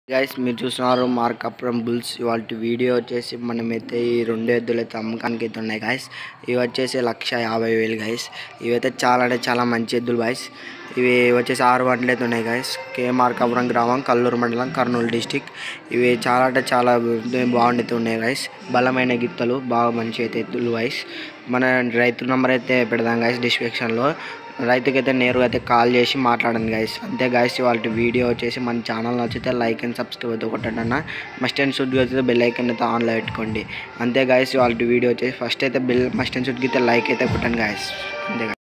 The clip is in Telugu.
గైస్ మీరు చూస్తున్నారు మార్కపురం బుల్స్ ఇవాళ వీడియో వచ్చేసి మనమైతే ఈ రెండు ఎద్దులు అయితే అమ్మకానికి అయితే ఉన్నాయి గాయస్ ఇవి వచ్చేసి లక్ష యాభై వేలు గాయస్ ఇవైతే చాలా అంటే చాలా మంచి ఎద్దులు గాయస్ ఇవి వచ్చేసి ఆరు వంటలు అయితే ఉన్నాయి గాయస్ కే మార్కాపురం గ్రామం కల్లూరు మండలం కర్నూలు డిస్టిక్ ఇవి చాలా అంటే చాలా బాగుండైతే ఉన్నాయి గాయస్ బలమైన గిత్తలు బాగా మంచి అయితే ఎద్దులు గాయస్ మన రైతు నెంబర్ అయితే పెడదాం గాయస్ డిస్క్రిప్షన్లో రైతుకైతే నేరుగా అయితే కాల్ చేసి మాట్లాడండి గైస్ అంతే గైస్ వాళ్ళ వీడియో వచ్చేసి మన ఛానల్ నచ్చితే లైక్ అండ్ సబ్స్క్రైబ్ అయితే కొట్టండి అన్న మస్ట్ అండ్ షుడ్ అయితే బెల్ ఐకన్ అయితే ఆన్లో పెట్టుకోండి అంతే గైస్ వాళ్ళ వీడియో వచ్చేసి ఫస్ట్ అయితే బెల్ మస్ట్ అండ్ షుడ్కి అయితే లైక్ అయితే కొట్టండి గైస్ అంతే guys.